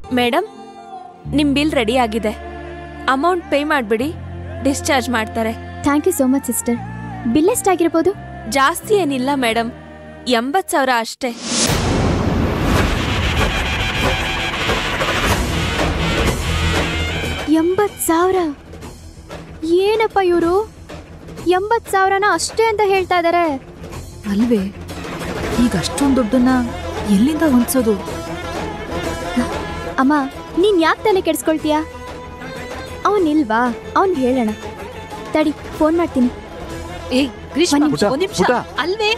Madam ನಿಮ್ bill ready ಆಗಿದೆ amount pay ಮಾಡ್ಬಿಡಿ ಡಿಸ್ಚಾರ್ಜ್ ಮಾಡ್ತಾರೆ thank you so much sister bill ಎಷ್ಟಾಗಿರ್ಬೋದು ಜಾಸ್ತಿ ಏನಿಲ್ಲ ಮೇಡಮ್ ಎಂಬತ್ ಸಾವಿರ ಅಷ್ಟೇ ಎಂಬತ್ ಸಾವಿರ ಏನಪ್ಪ ಇವರು ಎಂಬತ್ ಸಾವಿರನ ಅಷ್ಟೇ ಅಂತ ಹೇಳ್ತಾ ಇದಾರೆ ಅಲ್ವೇ ಈಗ ಅಷ್ಟೊಂದು ದುಡ್ಡನ್ನ ಎಲ್ಲಿಂದ ಹೊಂದ್ಸೋದು ಅಮ್ಮ ನೀನ್ ಯಾಕೆ ತಲೆ ಕೆಡ್ಸ್ಕೊಳ್ತೀಯಾ ಅವನಿಲ್ವಾ ಅವ್ನ್ ಹೇಳೋಣ ತಡಿ ಫೋನ್ ಮಾಡ್ತೀನಿ ಏ ಗ್ರೀಷ್ಮ ಒಂದ್ ನಿಮಿಷ. ಒಂದ್ ನಿಮಿಷ ಪುಟ. ಅಲ್ವೇ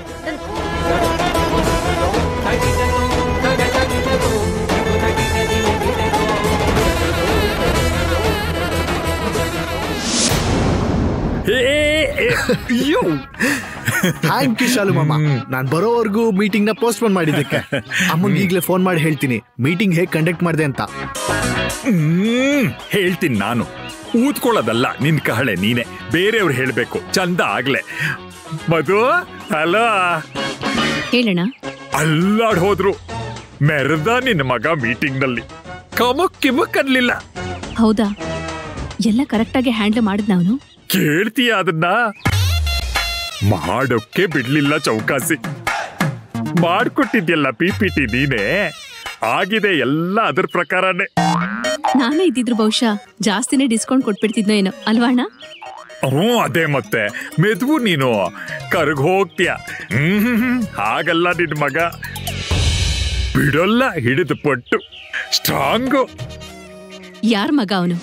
ಅಯ್ಯೋ ಥ್ಯಾಂಕ್ ಯು ಶಾಲು ಮಾಮ ನಾನ್ ಬರೋವರೆಗೂ ಮೀಟಿಂಗ್ ನ ಪೋಸ್ಟ್ಪೋನ್ ಮಾಡಿದ್ದಕ್ಕೆ ಅಮ್ಮಂಗ್ ಈಗ್ಲೇ ಫೋನ್ ಮಾಡಿ ಹೇಳ್ತೀನಿ ಮೀಟಿಂಗ್ ಹೇಗ್ ಕಂಡಕ್ಟ್ ಮಾಡಿದೆ ಅಂತ ಹ್ಮ್ ಹೇಳ್ತೀನಿ ನಾನು ಊದ್ಕೊಳ್ಳೋದಲ್ಲ ನಿನ್ ಕಹಳೆ ನೀನೆ ಬೇರೆಯವ್ರು ಹೇಳ್ಬೇಕು ಚಂದ ಆಗ್ಲೆ ಮಧು ಹಲೋ ಹೇಳೋಣ ಅಲ್ಲಾಡ್ ಹೋದ್ರು ಮೆರೆದ ನಿನ್ನ ಮಗ ಮೀಟಿಂಗ್ ನಲ್ಲಿ ಕಮಕ್ ಕಿಮಕ್ ಅನ್ಲಿಲ್ಲ ಹೌದಾ ಎಲ್ಲ ಕರೆಕ್ಟಾಗಿ ಹ್ಯಾಂಡಲ್ ಮಾಡಿದ್ ನಾನು ಕೇಳ್ತೀಯ ಅದನ್ನ ಮಾಡೋಕ್ಕೆ ಬಿಡ್ಲಿಲ್ಲ ಚೌಕಾಸಿ ಮಾಡ್ಕೊಟ್ಟಿದ್ಯಲ್ಲ ಪಿ ಪಿ ಟಿ ನೀನೆ ಆಗಿದೆ ಎಲ್ಲ ಅದ್ರ ಪ್ರಕಾರನೇ ನಾನೇ ಇದ್ದಿದ್ರು ಬಹುಶಃ ಜಾಸ್ತಿನೇ ಡಿಸ್ಕೌಂಟ್ ಕೊಟ್ಬಿಡ್ತಿದ್ನೋ ಏನೋ ಅಲ್ವಾ ಅಣ್ಣ ಹ್ಞೂ ಅದೇ ಮತ್ತೆ ಮೆದುವು ನೀನು ಕರ್ಗ್ ಹೋಗ್ತೀಯ ಹ್ಮ್ ಹಾಗಲ್ಲ ನಿನ್ ಮಗ ಬಿಡಲ್ಲ ಹಿಡಿದು ಪಟ್ಟು ಸ್ಟ್ರಾಂಗು ಯಾರ್ ಮಗ ಅವನು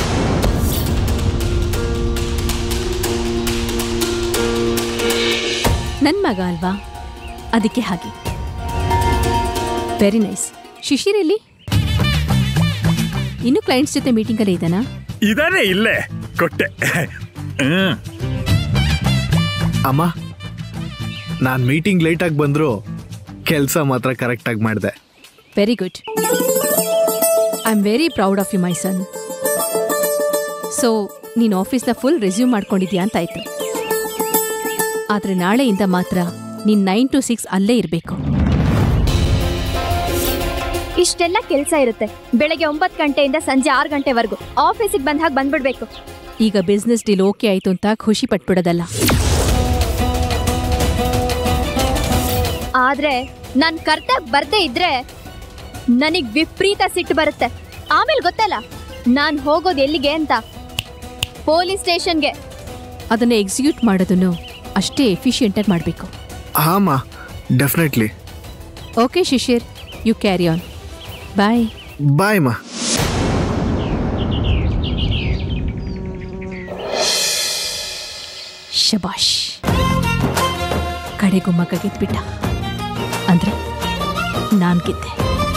ನನ್ ಮಗ ಅಲ್ವಾ ಅದಕ್ಕೆ ಹಾಗೆ ವೆರಿ ನೈಸ್ ಶಿಶಿರ್ ಎಲ್ಲಿ ಇನ್ನು ಕ್ಲೈಂಟ್ಸ್ ಜೊತೆ ಮೀಟಿಂಗ್ ಅಲ್ಲಿ ಇದ್ದಾನಾ ಇದಾನೆ ಇಲ್ಲೇ ಕೊಟ್ಟೆ ಹ್ಮ್ ಅಮ್ಮ ನಾನ್ ಮೀಟಿಂಗ್ ಲೇಟ್ ಆಗಿ ಬಂದ್ರು ಕೆಲಸ ಮಾತ್ರ ಕರೆಕ್ಟ್ ಆಗಿ ಮಾಡಿದೆ very good I am very proud of you my son so ನೀನು ಆಫೀಸ್ನ ಫುಲ್ ರೆಸ್ಯೂಮ್ ಮಾಡ್ಕೊಂಡಿದ್ಯಾ ಅಂತ ಆಯ್ತು ಆದ್ರೆ ನಾಳೆಯಿಂದ ಮಾತ್ರ ನೀನ್ ನೈನ್ ಟು ಸಿಕ್ಸ್ ಅಲ್ಲೇ ಇರಬೇಕು ಇಷ್ಟೆಲ್ಲ ಕೆಲಸ ಇರುತ್ತೆ ಬೆಳಗ್ಗೆ ಒಂಬತ್ತು ಗಂಟೆಯಿಂದ ಸಂಜೆ ಆರು ಗಂಟೆವರೆಗೂ ಆಫೀಸಿಗೆ ಬಂದ ಹಾಗೆ ಬಂದ್ಬಿಡ್ಬೇಕು ಈಗ ಬಿಸ್ನೆಸ್ ಡೀಲ್ ಓಕೆ ಆಯ್ತು ಅಂತ ಖುಷಿ ಪಟ್ಬಿಡೋದಲ್ಲ ಆದ್ರೆ ನನ್ ಕರ್ತವ್ಯ ಬರ್ದೇ ಇದ್ರೆ ನನಗ್ ವಿಪರೀತ ಸಿಟ್ಟು ಬರುತ್ತೆ ಆಮೇಲೆ ಗೊತ್ತಲ್ಲ ನಾನ್ ಹೋಗೋದು ಎಲ್ಲಿಗೆ ಅಂತ ಪೊಲೀಸ್ ಸ್ಟೇಷನ್ಗೆ ಅದನ್ನ ಎಕ್ಸಿಕ್ಯೂಟ್ ಮಾಡೋದನ್ನು ಅಷ್ಟೇ ಎಫಿಷಿಯೆಂಟಾಗಿ ಮಾಡಬೇಕು ಹಾಮ definitely okay Shishir you carry on bye bye ಮಾ ಶಬಾಷ್ ಕಡೆಗೂ ಮಗ ಗೆದ್ಬಿಟ್ಟ ಅಂದ್ರೆ ನಾನ್ ಗೆದ್ದೆ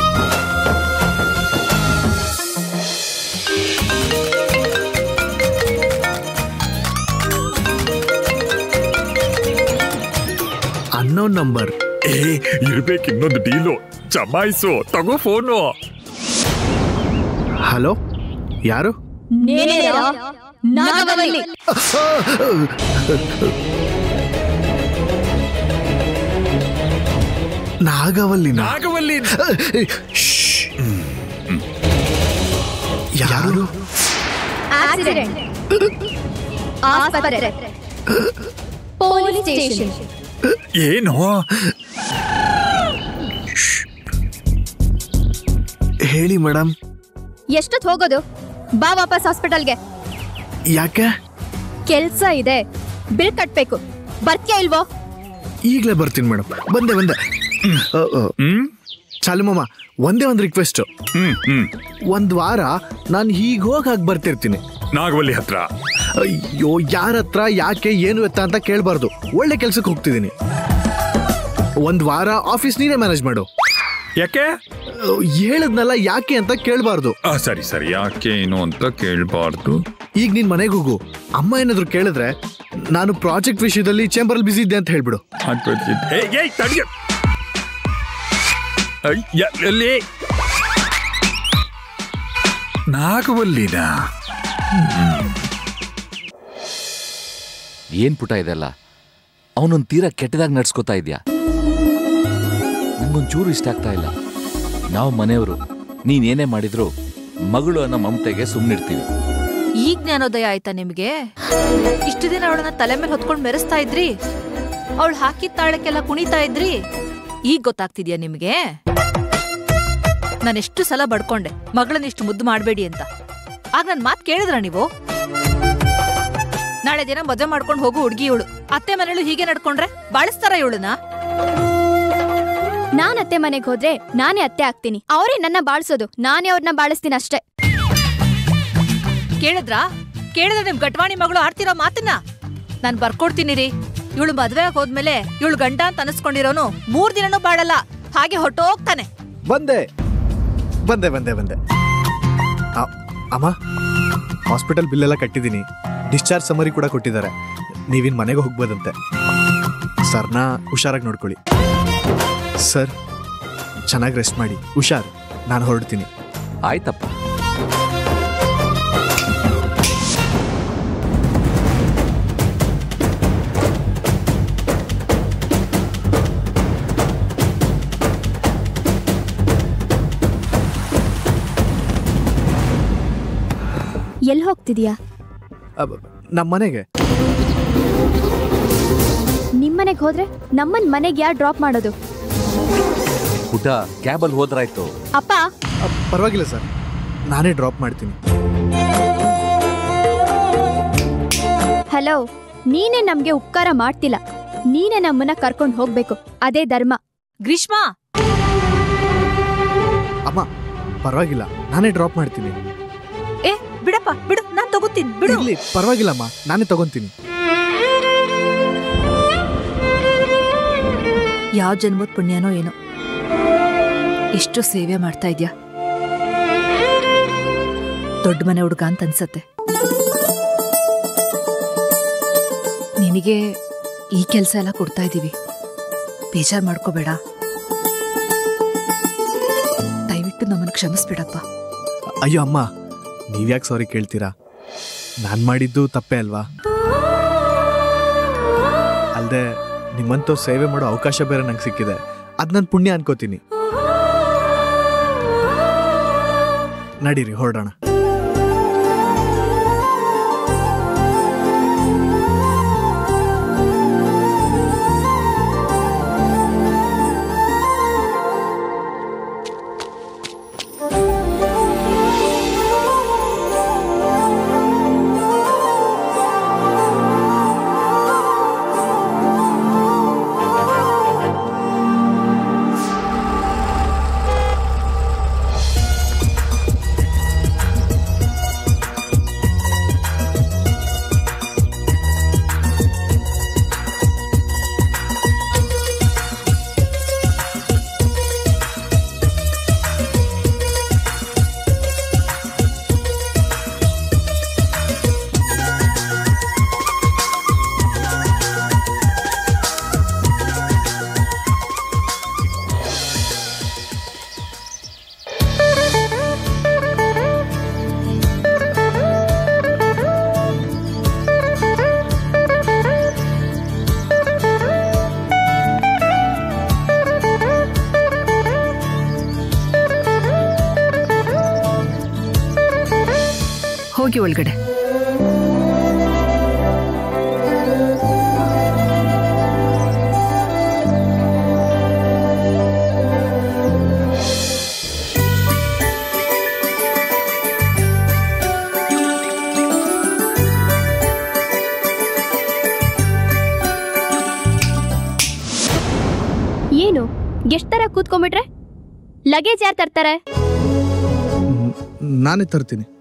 ಅನ್ನೋನ್ ನಂಬರ್ ಏ ಇರ್ಬೇಕು ಇನ್ನೊಂದು ಡೀಲು ಜಮಾಯಿಸು ತಗೋ ಫೋನು ಹಲೋ ಯಾರು ನಾಗವಲ್ಲಿನ ನಾಗವಲ್ಲಿ ಯಾರು ಆಕ್ಸಿಡೆಂಟ್ ಆಸ್ಪತ್ರೆ ಪೊಲೀಸ್ ಸ್ಟೇಷನ್ ಏನು ಹೇಳಿ ಮೇಡಮ್ ಎಷ್ಟೊತ್ತು ಹೋಗೋದು ಬಾ ವಾಪಸ್ ಹಾಸ್ಪಿಟಲ್ಗೆ ಯಾಕೆ ಕೆಲ್ಸ ಇದೆ ಬಿಲ್ ಕಟ್ಬೇಕು ಬರ್ತೀಯಾ ಇಲ್ವೋ ಈಗಲೇ ಬರ್ತೀನಿ ಮೇಡಮ್ ಬಂದೆ ಬಂದೆ ಅ, ಅ, ಹ್ಮ್ ಚಾಲು ಮಾಮ ಒಂದೇ ಒಂದು ರಿಕ್ವೆಸ್ಟ್ ಹ್ಮ್ ಹ್ಮ್ ಒಂದ್ ವಾರ ನಾನು ಹೀಗ್ ಹೋಗ್ ಹಾಗೆ ಬರ್ತಿರ್ತೀನಿ ನಾಗವಲ್ಲಿ ಹತ್ರ ಅಯ್ಯೋ ಯಾರ ಹತ್ರ ಯಾಕೆ ಏನು ಎತ್ತ ಅಂತ ಕೇಳಬಾರ್ದು ಒಳ್ಳೆ ಕೆಲ್ಸಕ್ಕೆ ಹೋಗ್ತಿದ್ದೀನಿ ಒಂದ್ ವಾರ ಆಫೀಸ್ ನೀನೇ ಮ್ಯಾನೇಜ್ ಮಾಡು ಯಾಕೆ ಅಹ್, ಹೇಳದ್ನಲ್ಲ ಯಾಕೆ ಅಂತ ಕೇಳಬಾರ್ದು ಆ, ಸರಿ ಸರಿ ಯಾಕೆ ಏನು ಅಂತ ಕೇಳಬಾರ್ದು ಈಗ ನೀನ್ ಮನೆಗೆ ಹೋಗು ಅಮ್ಮ ಏನಾದ್ರು ಕೇಳಿದ್ರೆ ನಾನು ಪ್ರಾಜೆಕ್ಟ್ ವಿಷಯದಲ್ಲಿ ಚೇಂಬರ್ ಅಲ್ಲಿ ಬಿಸಿ ಇದ್ದೆ ಅಂತ ಹೇಳ್ಬಿಡು ತಡಿಯ ಎಲ್ಲಿ ನಾಗವಲ್ಲಿನ ಏನ್ ಪುಟ ಇದೆಲ್ಲ ಅವನೊಂದ್ ತೀರಾ ಕೆಟ್ಟದಾಗಿ ನಡ್ಸ್ಕೊತಾ ಇದ್ಯಾ ನಂಗೊಂಚೂರು ಇಷ್ಟ ಆಗ್ತಾ ಇಲ್ಲ ನಾವು ಮನೆಯವರು ನೀನೇನೇ ಮಾಡಿದ್ರು ಮಗಳು ಅನ್ನೋ ಮಮತೆಗೆ ಸುಮ್ಮನಿರ್ತೀವಿ ಈಗ ಜ್ಞಾನೋದಯ ಆಯ್ತಾ ನಿಮ್ಗೆ ಇಷ್ಟು ದಿನ ಅವಳನ್ನ ತಲೆ ಮೇಲೆ ಹೊತ್ಕೊಂಡ್ ಮೆರೆಸ್ತಾ ಇದ್ರಿ ಅವಳು ಹಾಕಿದ ತಾಳಕ್ಕೆಲ್ಲ ಕುಣಿತಾ ಇದ್ರಿ ಈಗ ಗೊತ್ತಾಗ್ತಿದ್ಯಾ ನಿಮ್ಗೆ ನಾನೆಷ್ಟು ಸಲ ಬಡ್ಕೊಂಡೆ ಮಗಳನ್ನ ಇಷ್ಟು ಮುದ್ದು ಮಾಡಬೇಡಿ ಅಂತ ಆಗ ನನ್ ಮಾತ್ ಕೇಳಿದ್ರ ನೀವು ನಾಳೆ ದಿನ ಮದುವೆ ಮಾಡ್ಕೊಂಡು ಹೋಗು ಹುಡ್ಗಿ ಇವಳು ಅತ್ತೆ ಮನೇಳು ಹೀಗೆ ನಡ್ಕೊಂಡ್ರೆ ಬಾಳಿಸ್ತಾರ ಇವಳನ್ನ ನಾನ್ ಅತ್ತೆ ಮನೆಗೆ ಹೋದ್ರೆ ನಾನೇ ಅತ್ತೆ ಆಗ್ತೀನಿ ಅವರೇ ನನ್ನ ಬಾಳ್ಸೋದು ನಾನೇ ಅವ್ರನ್ನ ಬಾಳಿಸ್ತೀನಿ ಅಷ್ಟೇ ಕೇಳಿದ್ರಾ ಕೇಳಿದ್ರೆ ನಿಮ್ ಗಟ್ವಾಣಿ ಮಗಳು ಆಡ್ತಿರೋ ಮಾತನ್ನ ನಾನ್ ಬರ್ಕೊಡ್ತೀನಿ ರೀ ಇವಳು ಮದ್ವೆ ಆಗ್ ಹೋದ್ಮೇಲೆ ಇವಳು ಗಂಡ ಅಂತ ಅನಿಸ್ಕೊಂಡಿರೋನು ಮೂರ್ ದಿನನೂ ಬಾಳಲ್ಲ ಹಾಗೆ ಹೊಟ್ಟೋಗ್ತಾನೆ ಬಂದೆ ಬಂದೆ ಬಂದೆ ಬಂದೆ ಆ, ಅಮ್ಮ ಹಾಸ್ಪಿಟಲ್ ಬಿಲ್ ಎಲ್ಲ ಕಟ್ಟಿದ್ದೀನಿ ಡಿಸ್ಚಾರ್ಜ್ ಸಮರಿ ಕೂಡ ಕೊಟ್ಟಿದ್ದಾರೆ ನೀವಿನ್ ಮನೆಗೆ ಹೋಗ್ಬೋದಂತೆ ಸರ್ನ ಹುಷಾರಾಗಿ ನೋಡ್ಕೊಳ್ಳಿ ಸರ್ ಚೆನ್ನಾಗಿ ರೆಸ್ಟ್ ಮಾಡಿ ಹುಷಾರ್ ನಾನು ಹೊರಡ್ತೀನಿ ಆಯ್ತಪ್ಪ ಎಲ್ಲಿ ಹೋಗ್ತಿದ್ಯಾ ನಮ್ಮ ಮನೆಗೆ ನಿಮ್ಮನೆಗೆ ಹೋದ್ರೆ ನಮ್ಮನ್ ಮನೆಗೆ ಯಾರು ಡ್ರಾಪ್ ಮಾಡೋದು ಪುಟ ಕ್ಯಾಬಲ್ಲಿ ಹೋದ್ರಾಯ್ತು ಅಪ್ಪ ಅ, ಪರವಾಗಿಲ್ಲ ಸರ್ ನಾನೇ ಡ್ರಾಪ್ ಮಾಡ್ತೀನಿ ಹಲೋ ನೀನೇ ನಮ್ಗೆ ಉಪಕಾರ ಮಾಡ್ತಿಲ್ಲ ನೀನೇ ನಮ್ಮನ್ನ ಕರ್ಕೊಂಡು ಹೋಗ್ಬೇಕು ಅದೇ ಧರ್ಮ ಗ್ರೀಷ್ಮಾ ಅಮ್ಮ ಪರವಾಗಿಲ್ಲ ನಾನೇ ಡ್ರಾಪ್ ಮಾಡ್ತೀನಿ ಏ ಬಿಡಪ್ಪ ಬಿಡು ನಾನ್ ತಗೋತೀನಿ ಬಿಡು ಇರ್ಲಿ ಪರವಾಗಿಲ್ಲಮ್ಮ ನಾನೇ ತಗೊಂತೀನಿ ಯಾವ ಜನ್ಮದ ಪುಣ್ಯನೋ ಏನೋ ಎಷ್ಟು ಸೇವೆ ಮಾಡ್ತಾ ಇದ್ಯಾ ದೊಡ್ಡ ಮನೆ ಹುಡುಗ ಅಂತ ಅನ್ಸತ್ತೆ ನಿನಗೆ ಈ ಕೆಲಸ ಎಲ್ಲ ಕೊಡ್ತಾ ಇದ್ದೀವಿ ಬೇಜಾರ್ ಮಾಡ್ಕೋಬೇಡ ದಯವಿಟ್ಟು ನಮ್ಮನ್ನು ಕ್ಷಮಿಸ್ಬಿಡಪ್ಪ ಅಯ್ಯೋ ಅಮ್ಮ ನೀವ್ಯಾಕೆ ಸಾರಿ ಕೇಳ್ತೀರಾ ನಾನು ಮಾಡಿದ್ದು ತಪ್ಪೇ ಅಲ್ವಾ ಅಲ್ಲದೆ ನಿಮ್ಮಂತೂ ಸೇವೆ ಮಾಡೋ ಅವಕಾಶ ಬೇರೆ ನಂಗೆ ಸಿಕ್ಕಿದೆ ಅದು ನನ್ನ ಪುಣ್ಯ ಅನ್ಕೋತೀನಿ ನಡೀರಿ ಹೊರಡೋಣ ಹೋಗಿ ಒಳಗಡೆ ಏನು ಗೆಸ್ಟ್ ತರ ಕೂತ್ಕೊಂಡ್ಬಿಟ್ರೆ ಲಗೇಜ್ ಯಾರು ತರ್ತಾರೆ ಮ್, ನಾನೇ ತರ್ತೀನಿ